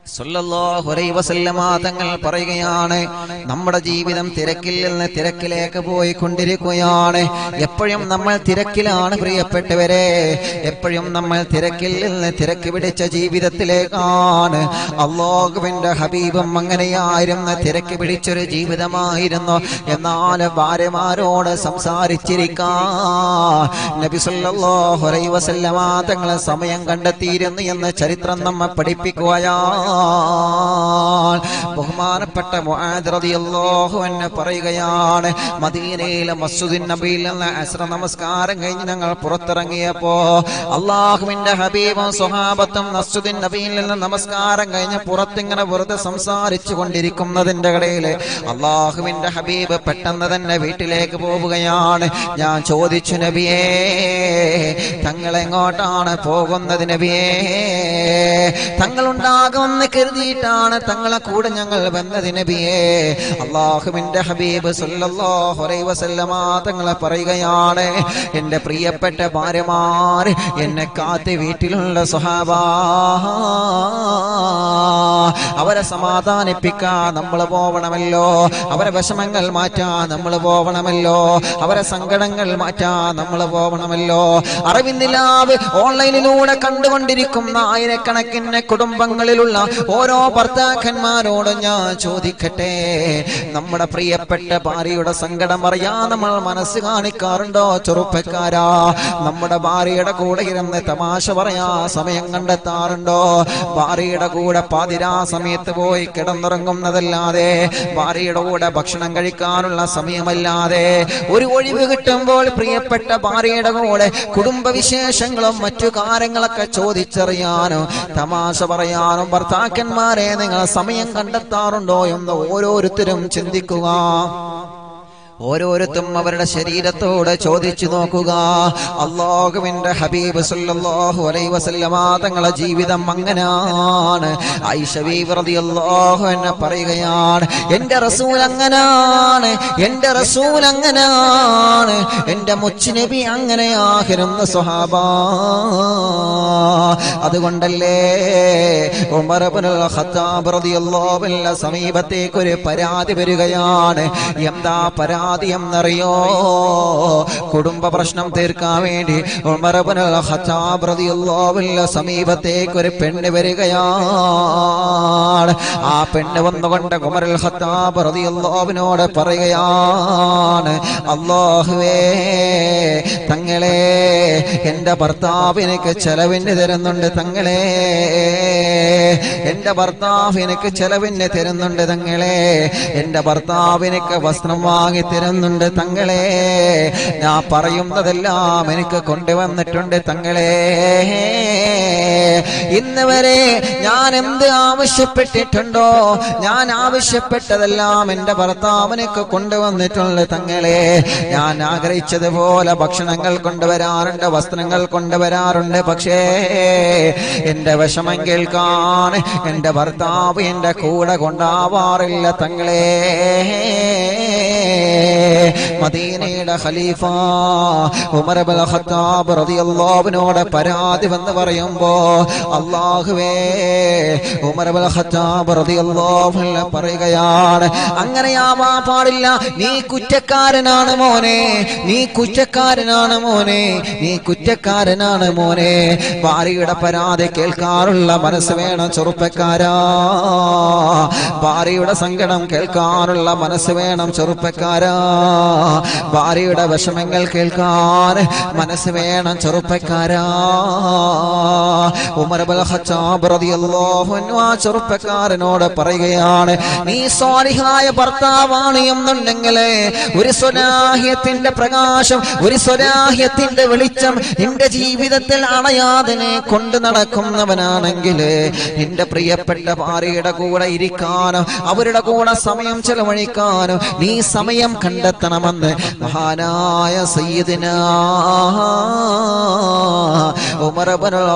സല്ലല്ലാഹു അലൈഹി വസല്ലമ തങ്ങൾ പറയുകയാണ് നമ്മുടെ ജീവിതം തിരക്കിൽ നിന്ന് തിരക്കിലേക്ക് പോയി കൊണ്ടിരിക്കുകയാണ് എപ്പോഴും നമ്മൾ തിരക്കിലാണ് പ്രിയപ്പെട്ടവരെ എപ്പോഴും നമ്മൾ തിരക്കിൽ നിന്ന് തിരക്ക് പിടിച്ച ജീവിതത്തിലേക്കാണ് അള്ളാഹുവിന്റെ ഹബീബും അങ്ങനെയായിരുന്നു തിരക്ക് പിടിച്ചൊരു ജീവിതമായിരുന്നു എന്നാൽ ഭാര്യമാരോട് സംസാരിച്ചിരിക്കാൻ നബി സല്ലല്ലാഹു അലൈഹി വസല്ലമ തങ്ങൾ സമയം കണ്ടെത്തിയിരുന്നു എന്ന് ചരിത്രം നമ്മെ പഠിപ്പിക്കുകയാണ് ബഹുമാനപ്പെട്ട മുആദ് റളിയല്ലാഹു അൻഹു പറയുകയാണ് മദീനയിലെ മസ്ജിദുൻ നബിയിൽ നിന്ന് അസ്ര നമസ്കാരം കഴിഞ്ഞ് ഞങ്ങൾ പുറത്തിറങ്ങിയപ്പോ അള്ളാഹുവിന്റെ ഹബീബും സ്വഹാബത്തും മസ്ജിദുൻ നബിയിൽ നിന്ന് നമസ്കാരം കഴിഞ്ഞ് പുറത്തിങ്ങനെ വെറുതെ സംസാരിച്ചു കൊണ്ടിരിക്കുന്നതിന്റെ ഇടയിൽ അള്ളാഹുവിന്റെ ഹബീബ് പെട്ടെന്ന് തന്നെ വീട്ടിലേക്ക് പോവുകയാണ് ഞാൻ ചോദിച്ചു നബിയേ തങ്ങൾ എങ്ങോട്ടാണ് പോകുന്നത് നബിയേ തങ്ങൾ ഉണ്ടാകുമെന്ന് കരുതിയിട്ടാണ് തങ്ങളെ കൂടെ ഞങ്ങൾ വന്നത് നബിയേ അള്ളാഹുവിന്റെ ഹബീബ് സല്ലല്ലാഹു അലൈഹി വസല്ലമ തങ്ങളെ പറയുകയാണ് എൻ്റെ പ്രിയപ്പെട്ട ഭാര്യമാർ എന്നെ കാത്ത് വീട്ടിലുള്ള സ്വഹാബാ അവരെ സമാധാനിപ്പിക്കാൻ നമ്മൾ പോവണമല്ലോ അവരെ വിഷമങ്ങൾ മാറ്റാൻ നമ്മൾ പോവണമല്ലോ അവരെ സങ്കടങ്ങൾ മാറ്റാൻ നമ്മൾ പോവണമല്ലോ അറിവിന്ദിലാവ് ഓൺലൈനിലൂടെ കണ്ടുകൊണ്ടിരിക്കുന്ന ആയിരക്കണക്കിന് കുടുംബങ്ങളിലുള്ള ഓരോ ഭർത്താക്കന്മാരോട് ഞാൻ ചോദിക്കട്ടെ നമ്മുടെ പ്രിയപ്പെട്ട ഭാര്യയുടെ സങ്കടം അറിയാൻ നമ്മൾ മനസ്സ് കാണിക്കാറുണ്ടോ ചെറുപ്പക്കാരാ നമ്മുടെ ഭാര്യയുടെ കൂടെ ഇരുന്ന് തമാശ പറയാ സമയം കണ്ടെത്താറുണ്ടോ ഭാര്യയുടെ കൂടെ പാതിരാ സമയത്ത് പോയി കിടന്നുറങ്ങുന്നതല്ലാതെ ഭാര്യയുടെ കൂടെ ഭക്ഷണം കഴിക്കാനുള്ള സമയമല്ലാതെ ഒരു ഒഴിവ് കിട്ടുമ്പോൾ പ്രിയപ്പെട്ട ഭാര്യയുടെ കൂടെ കുടുംബവിശേഷങ്ങളും മറ്റു കാര്യങ്ങളൊക്കെ ചോദിച്ചറിയാനും തമാശ പറയാനും ഭർത്താക്കന്മാരെ നിങ്ങൾ സമയം കണ്ടെത്താറുണ്ടോ എന്ന് ഓരോരുത്തരും ചിന്തിക്കുക ഓരോരുത്തും അവരുടെ ശരീരത്തോട് ചോദിച്ചു നോക്കുക അള്ളാഹുവിന്റെ ഹബീബ് സല്ലല്ലാഹു അലൈഹി വസല്ലമ തങ്ങളെ ജീവിതം അങ്ങനാണ് ആയിഷ ബീവി റളിയല്ലാഹു അൻഹ പറയുകയാണ് എൻ്റെ റസൂൽ അങ്ങനാണ് എൻ്റെ റസൂൽ അങ്ങനാണ് എൻ്റെ മുച്ചുനബി അങ്ങനെയായിരുന്നു സ്വഹാബ അതുകൊണ്ടല്ലേ ഉമർ ഇബ്നുൽ ഖത്താബ് റളിയല്ലാഹു അൻഹു സമീപത്തേക്ക് ഒരു പരാതി വരികയാണ് എന്താ പരാതി എന്നറിയോ കുടുംബ പ്രശ്നം തീർക്കാൻ വേണ്ടി ഉമർ ഇബ്നുൽ ഖത്താബ് റളിയല്ലാഹു അൻഹു സമീപത്തേക്ക് ഒരു പെണ്ണ് വരികയാണ് ആ പെണ്ണ് വന്നുകൊണ്ട് ഉമറുൽ ഖത്താബ് റളിയല്ലാഹുവിനോട് പറയുകയാണ് അല്ലാഹുവേ തങ്ങളെ എൻ്റെ ഭർത്താവ് എനിക്ക് ചെലവിന് തരുന്നുണ്ട് തങ്ങളെ എൻ്റെ ഭർത്താവ് എനിക്ക് ചെലവിന് തരുന്നുണ്ട് തങ്ങളെ എൻ്റെ ഭർത്താവ് എനിക്ക് വസ്ത്രം വാങ്ങി തരുന്നുണ്ട് തങ്ങളെ ഞാൻ പറയുന്നതെല്ലാം എനിക്ക് കൊണ്ടുവന്നിട്ടുണ്ട് തങ്ങളെ ഇന്ന് വരെ ഞാൻ എന്ത് ആവശ്യപ്പെട്ടിട്ടുണ്ടോ ഞാൻ ആവശ്യപ്പെട്ടതെല്ലാം എൻ്റെ ഭർത്താവിനൊക്കെ കൊണ്ടുവന്നിട്ടുണ്ട് തങ്ങളെ ഞാൻ ആഗ്രഹിച്ചതുപോലെ ഭക്ഷണങ്ങൾ കൊണ്ടുവരാറുണ്ട് വസ്ത്രങ്ങൾ കൊണ്ടുവരാറുണ്ട് പക്ഷേ എൻ്റെ വിഷമം കേൾക്കാൻ എൻ്റെ ഭർത്താവ് എൻ്റെ കൂടെ കൊണ്ടാവാറില്ല തങ്ങളെ മദീനയുടെ ഖലീഫ ഉമർ ഇബ്നുൽ ഖത്താബ് റളിയല്ലാഹുവിനോട് പരാതി വന്ന് പറയുമ്പോ അല്ലാഹുവേ ഉമർ ഇബ്നുൽ ഖത്താബ് റളിയല്ലാഹു അൻഹു പറയുകയാണ് അങ്ങനെയാവാൻ പാടില്ല നീ കുറ്റക്കാരനാണ് മോനെ നീ കുറ്റക്കാരനാണ് മോനെ നീ കുറ്റക്കാരനാണ് മോനെ ഭാര്യയുടെ പരാതി കേൾക്കാറുള്ള മനസ്സ് വേണം ചെറുപ്പക്കാരാ ഭാര്യയുടെ സങ്കടം കേൾക്കാനുള്ള മനസ്സ് വേണം ചെറുപ്പക്കാരാ ഭാര്യയുടെ വിഷമങ്ങൾ കേൾക്കാൻ മനസ്സ് വേണം ചെറുപ്പക്കാരാ ഉമർ ഇബ്നുൽ ഖത്താബ് റളിയല്ലാഹു അൻഹു ആ ചെറുപ്പക്കാരനോട് പറയുകയാണ് നീ സ്വാലിഹായ ഭർത്താവാണ് എന്നുണ്ടെങ്കിൽ ഒരു സ്വലാഹ്യത്തിന്റെ പ്രകാശം ഒരു സ്വലാഹ്യത്തിന്റെ വെളിച്ചം നിന്റെ ജീവിതത്തിൽ അണയാതിനെ കൊണ്ടു നടക്കുന്നവനാണെങ്കിൽ നിന്റെ പ്രിയപ്പെട്ട ഭാര്യയുടെ കൂടെ ഇരിക്കാനും അവരുടെ കൂടെ സമയം ചെലവഴിക്കാനും നീ സമയം കണ്ടെത്തണമെന്ന് മഹാനായ സയ്യിദിന ഉമർ ഇബ്നുൽ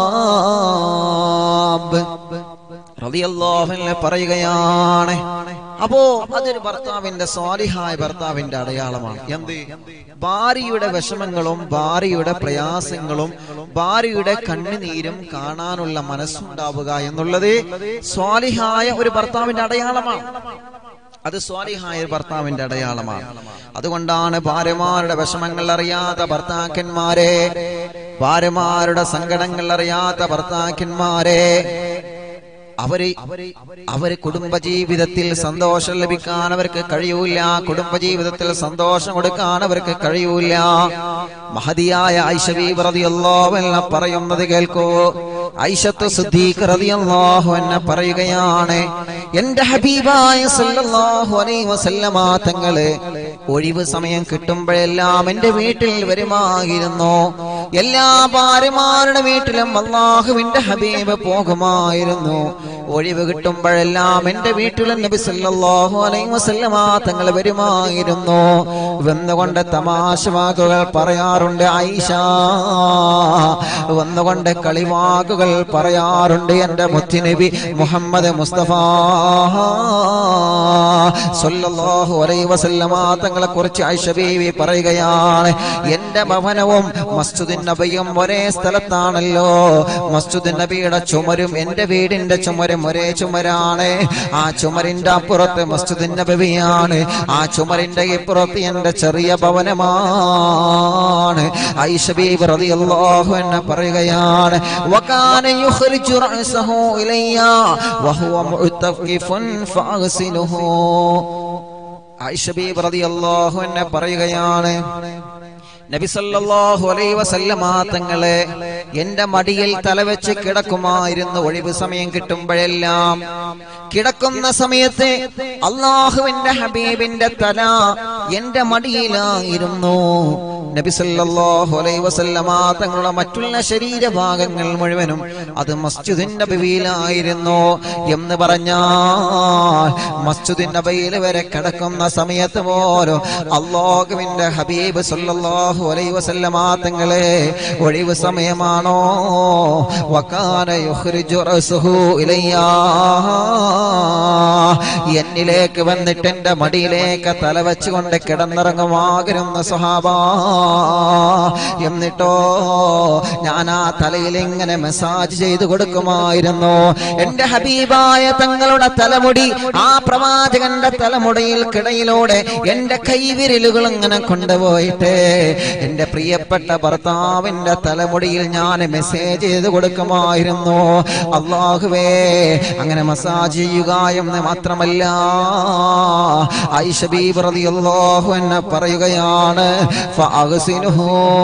ഖത്താബ് റളിയല്ലാഹു അൻഹു പറയുകയാണ് അപ്പോ അതൊരു ഭർത്താവിന്റെ സ്വാലിഹായ ഭർത്താവിന്റെ അടയാളമാണ് എന്ത് ഭാര്യയുടെ വിഷമങ്ങളും ഭാര്യയുടെ പ്രയാസങ്ങളും ഭാര്യയുടെ കണ്ണുനീരും കാണാനുള്ള മനസ്സുണ്ടാവുക എന്നുള്ളത് സ്വാലിഹായ ഒരു ഭർത്താവിന്റെ അടയാളമാണ് അത് സ്വാലിഹായ ഒരു ഭർത്താവിന്റെ അടയാളമാണ് അതുകൊണ്ടാണ് ഭാര്യമാരുടെ വിഷമങ്ങൾ അറിയാത്ത ഭർത്താക്കന്മാരെ ഭാര്യമാരുടെ സങ്കടങ്ങൾ അറിയാത്ത ഭർത്താക്കന്മാരെ അവര് അവര് കുടുംബജീവിതത്തിൽ സന്തോഷം ലഭിക്കാൻ അവർക്ക് കഴിയൂല കുടുംബജീവിതത്തിൽ സന്തോഷം കൊടുക്കാൻ അവർക്ക് കഴിയൂല മഹതിയായ ഐഷവി റളിയല്ലാഹു അൻഹ പറയുന്നത് കേൾക്കൂ ഐഷത്ത് സിദ്ദീഖ് റളിയല്ലാഹു അൻഹ പറയുകയാണ് എന്റെ ഹബീബായ സല്ലല്ലാഹു അലൈഹി വസല്ലമ തങ്ങള് ഒഴിവ് സമയം കിട്ടുമ്പോഴെല്ലാം എന്റെ വീട്ടിൽ വരുമായിരുന്നു എല്ലാ ഭാര്യമാരുടെ വീട്ടിലും അള്ളാഹുവിന്റെ ഹബീബ് പോകുമായിരുന്നു ഒഴിവ് കിട്ടുമ്പോഴെല്ലാം എന്റെ വീട്ടിലും നബി സല്ലല്ലാഹു അലൈഹി വസല്ലമ തങ്ങൾ വരുമായിരുന്നു വന്നുകൊണ്ട് തമാശ വാക്കുകൾ പറയാറുണ്ട് ഐഷ വന്നുകൊണ്ട് കളിവാക്കുകൾ പറയാറുണ്ട് എന്റെ മുത്തുനബി മുഹമ്മദ് മുസ്തഫ സല്ലല്ലാഹു അലൈഹി വസല്ലമ തങ്ങളെ കുറിച്ച് ഐഷ ബീവി പറയുകയാണ് എന്റെ ഭവനവും മസ്ജിദുൻ നബിയും ഒരേ സ്ഥലത്താണല്ലോ മസ്ജിദുൻ നബിയുടെ ചുമരും എന്റെ വീടിന്റെ ചുമരും ഒരേ ചുമരാണ് ആ ചുമരിന്റെ അപ്പുറത്ത് മസ്ജിദുൻ നബിയാണ് ആ ചുമരിന്റെ ഇപ്പുറത്ത് എന്റെ ചെറിയ ഭവനമാണ് ഐഷ ബീവി റളിയല്ലാഹു അൻഹ പറയുകയാണ് വകാന യുഖ്രിജു റഅസഹു ഇലയ്യ വഹുവ മുഅ്തഖിഫുൻ ഫഅഗ്സിലുഹു ഐഷ ബീവി റളിയല്ലാഹു അൻഹ പറയുകയാണ് നബി സല്ലല്ലാഹു അലൈഹി വസല്ലമ തങ്ങളെ എന്റെ മടിയിൽ തലവെച്ച് കിടക്കുമായിരുന്നു ഒഴിവ് സമയം കിട്ടുമ്പോഴെല്ലാം കിടക്കുന്ന സമയത്ത് അള്ളാഹുവിന്റെ ഹബീബിന്റെ തല എന്റെ മടിയിലായിരുന്നു നബി സല്ലല്ലാഹു അലൈഹി വസല്ലമ തങ്ങളുടെ മറ്റുള്ള ശരീരഭാഗങ്ങൾ മുഴുവനും അത് മസ്ജിദിൻ നബിയിലായിരുന്നു എന്ന് പറഞ്ഞാൽ മസ്ജിദിൻ നബിയിൽ വരെ കിടക്കുന്ന സമയത്ത് പോലും അള്ളാഹുവിന്റെ ഹബീബ് സല്ലല്ലാഹു അലൈഹി വസല്ലമ തങ്ങളെ ഒഴിവ് സമയമാണോ വകാന യുഖ്രിജു റസുഹു ഇലയ്യാ എന്നിലേക്ക് വന്നിട്ട് എന്റെ മടിയിലേക്ക് തല വെച്ചുകൊണ്ട് കിടന്നിറങ്ങുമാകരുന്ന സ്വഹാബ എന്നിട്ടോ ഞാൻ ആ തലയിൽ ഇങ്ങനെ മസാജ് ചെയ്തു കൊടുക്കുമായിരുന്നു എന്റെ ഹബീബായ തങ്ങളുടെ തലമുടി ആ പ്രവാചകന്റെ തലമുടിയിൽ കിടയിലൂടെ എന്റെ കൈവിരലുകൾ ഇങ്ങനെ കൊണ്ടുപോയിട്ട് എന്റെ പ്രിയപ്പെട്ട ഭർത്താവിന്റെ തലമുടിയിൽ ഞാൻ മെസ്സേജ് ചെയ്ത് കൊടുക്കുമായിരുന്നു അള്ളാഹുവേ അങ്ങനെ മസാജ് ചെയ്യുക എന്ന് മാത്രമല്ല ഐഷ ബീബി റളിയല്ലാഹു അൻഹ പറയുകയാണ് ഫഅഗ്സിനുഹു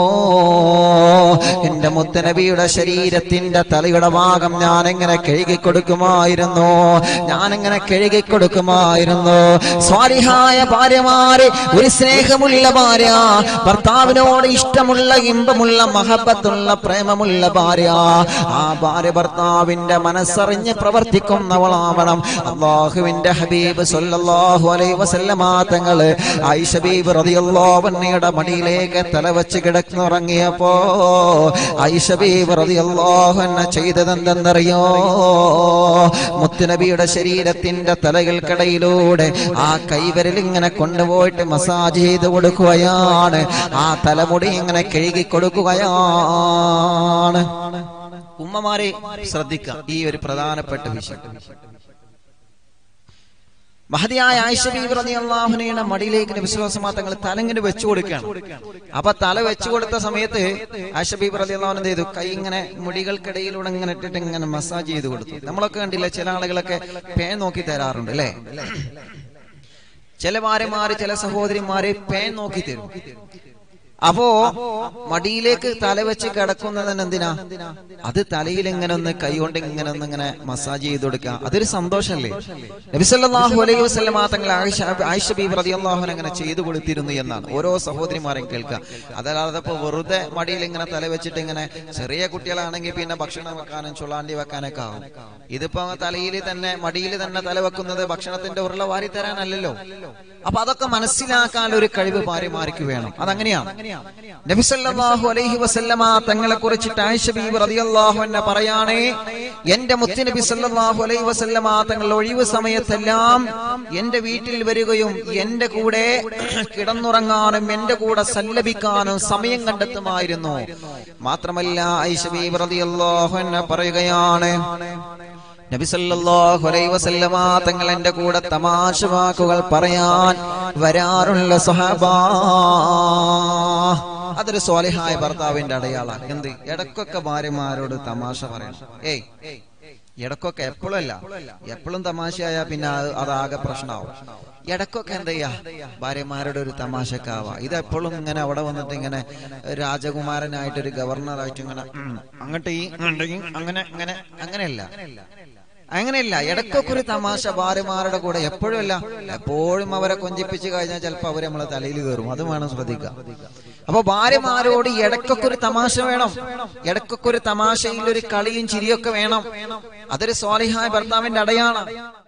എന്റെ മുത്തനബിയുടെ ശരീരത്തിന്റെ തലയുടെ ഭാഗം ഞാൻ എങ്ങനെ കഴുകി കൊടുക്കുമായിരുന്നു ഞാൻ എങ്ങനെ കഴുകി കൊടുക്കുമായിരുന്നു സ്വാലിഹായ ഭാര്യമാര് ഒരു സ്നേഹമുള്ള ഭാര്യ ഭർത്താവിനോട് ഇഷ്ടമുള്ള ഇമ്പമുള്ള മഹബത്തുള്ള പ്രേമമുള്ള ഭാര്യ ആ ഭാര്യ ഭർത്താവിന്റെ മനസ്സറിഞ്ഞ് പ്രവർത്തിക്കുന്നവളാവണം അള്ളാഹുവിന്റെ ഹബീബ് സല്ലല്ലാഹു അലൈഹി വസല്ലമ തങ്ങള് ആയിഷ ബീബി റളിയല്ലാഹു അൻഹയുടെ മടിയിലേക്ക് തലവെച്ച് കിടന്നുറങ്ങിയപ്പോ ആയിഷ ബീബി റളിയല്ലാഹു അൻഹ ചെയ്തതെന്തെന്നറിയോ മുത്തുനബിയുടെ ശരീരത്തിന്റെ തലകൾക്കിടയിലൂടെ ആ കൈവരൽ ഇങ്ങനെ കൊണ്ടുപോയിട്ട് മസാജ് ചെയ്ത് കൊടുക്കുകയാണ് ആ തലമുടി ഇങ്ങനെ കഴുകി കൊടുക്കുകയാണ് ഉമ്മമാരെ ശ്രദ്ധിക്കാം ഈ ഒരു പ്രധാനപ്പെട്ട വിഷയം മഹതിയായ ആയിഷബിഅള്ളാഹുനയുടെ മടിയിലേക്ക് നബിസ്വലാസമാ തങ്ങൾ തലങ്ങിന് വെച്ചു കൊടുക്കുകയാണ് അപ്പൊ തല വെച്ചു കൊടുത്ത സമയത്ത് ആയിഷബീബ് റതി അള്ളാഹുൻ എന്ത് ചെയ്തു കൈ ഇങ്ങനെ മുടികൾക്കിടയിലൂടെ ഇങ്ങനെ ഇട്ടിട്ട് ഇങ്ങനെ മസാജ് ചെയ്ത് കൊടുത്തു നമ്മളൊക്കെ കണ്ടില്ല ചില ആളുകളൊക്കെ പേൻ നോക്കി തരാറുണ്ട് അല്ലേ ചില ഭാര്യമാര് ചില സഹോദരിമാരെ പേൻ നോക്കി തരും അപ്പോ മടിയിലേക്ക് തല വെച്ച് കിടക്കുന്നതിന് എന്തിനാ അത് തലയിൽ ഇങ്ങനെ ഒന്ന് കൈകൊണ്ട് ഇങ്ങനെ ഒന്ന് ഇങ്ങനെ മസാജ് ചെയ്ത് കൊടുക്കുക അതൊരു സന്തോഷല്ലേ നബിസല്ലാഹു അലൈഹി വസ്ലം തങ്ങൾ ആയിഷ ആയിഷ ബീബ് റളിയല്ലാഹു അൻഹ അങ്ങനെ ചെയ്തു കൊടുത്തിരുന്നു എന്നാണ് ഓരോ സഹോദരിമാരെയും കേൾക്കുക അതല്ലാതെ ഇപ്പൊ വെറുതെ മടിയിൽ ഇങ്ങനെ തല വെച്ചിട്ട് ഇങ്ങനെ ചെറിയ കുട്ടികളാണെങ്കിൽ പിന്നെ ഭക്ഷണം വെക്കാനും ചുള്ളാണ്ടി വെക്കാനൊക്കെ ആവും ഇതിപ്പോ തലയിൽ തന്നെ മടിയിൽ തന്നെ തല വെക്കുന്നത് ഭക്ഷണത്തിന്റെ ഉരുള വാരി തരാനല്ലല്ലോ അപ്പൊ അതൊക്കെ മനസ്സിലാക്കാൻ ഒരു കഴിവ് ഭാര്യമാർക്ക് വേണം അതങ്ങനെയാണ് നബിസല്ലാഹു അലൈഹി വസല്ലമ തങ്ങളെ കുറിച്ചിട്ട് ആയിഷ ബീബി റളിയല്ലാഹു അൻഹ പറയാണേ എന്റെ മുത്തി നബി സല്ലല്ലാഹു അലൈഹി വസല്ലമ തങ്ങൾ ഒഴിവ് സമയത്തെല്ലാം എന്റെ വീട്ടിൽ വരികയും എന്റെ കൂടെ കിടന്നുറങ്ങാനും എന്റെ കൂടെ സല്ലപിക്കാനും സമയം കണ്ടെത്തുമായിരുന്നു മാത്രമല്ല ആയിഷ ബീബി റളിയല്ലാഹു അൻഹ പറയുകയാണ് നബി സല്ലല്ലാഹു അലൈഹി വസല്ലമ തങ്ങൾ എന്റെ കൂടെ തമാശ വാക്കുകൾ പറയാൻ വരാറുള്ള സഹബാ അതൊരു സ്വാലിഹായ ഭർത്താവിന്റെ അടയാളാണ് എന്ത് ഇടക്കൊക്കെ ഭാര്യമാരോട് തമാശ പറയണം ഏയ് ഇടക്കൊക്കെ എപ്പോഴല്ല എപ്പോഴും തമാശയായ പിന്നെ അത് അതാകെ പ്രശ്നമാവും ഇടക്കൊക്കെ എന്ത് ചെയ്യാ ഭാര്യമാരുടെ ഒരു തമാശക്കാവാ ഇത് എപ്പോഴും ഇങ്ങനെ അവിടെ വന്നിട്ട് ഇങ്ങനെ രാജകുമാരനായിട്ട് ഒരു ഗവർണറായിട്ട് ഇങ്ങനെ ഉം, അങ്ങോട്ട് ഈ ഇങ്ങോട്ട് ഈ, അങ്ങനെ അങ്ങനെ അങ്ങനെയല്ല അങ്ങനെയല്ല ഇടയ്ക്കൊക്കെ ഒരു തമാശ ഭാര്യമാരുടെ കൂടെ എപ്പോഴും അല്ല എപ്പോഴും അവരെ കൊഞ്ചിപ്പിച്ച് കഴിഞ്ഞാൽ ചിലപ്പോൾ അവര് നമ്മളെ തലയിൽ കയറും അത് വേണം ശ്രദ്ധിക്കുക അപ്പൊ ഭാര്യമാരോട് ഇടയ്ക്കൊക്കെ ഒരു തമാശ വേണം ഇടയ്ക്കൊക്കെ ഒരു തമാശയിൽ ഒരു കളിയും ചിരിയൊക്കെ വേണം അതൊരു സ്വാലിഹായ ഭർത്താവിന്റെ അടയാണ്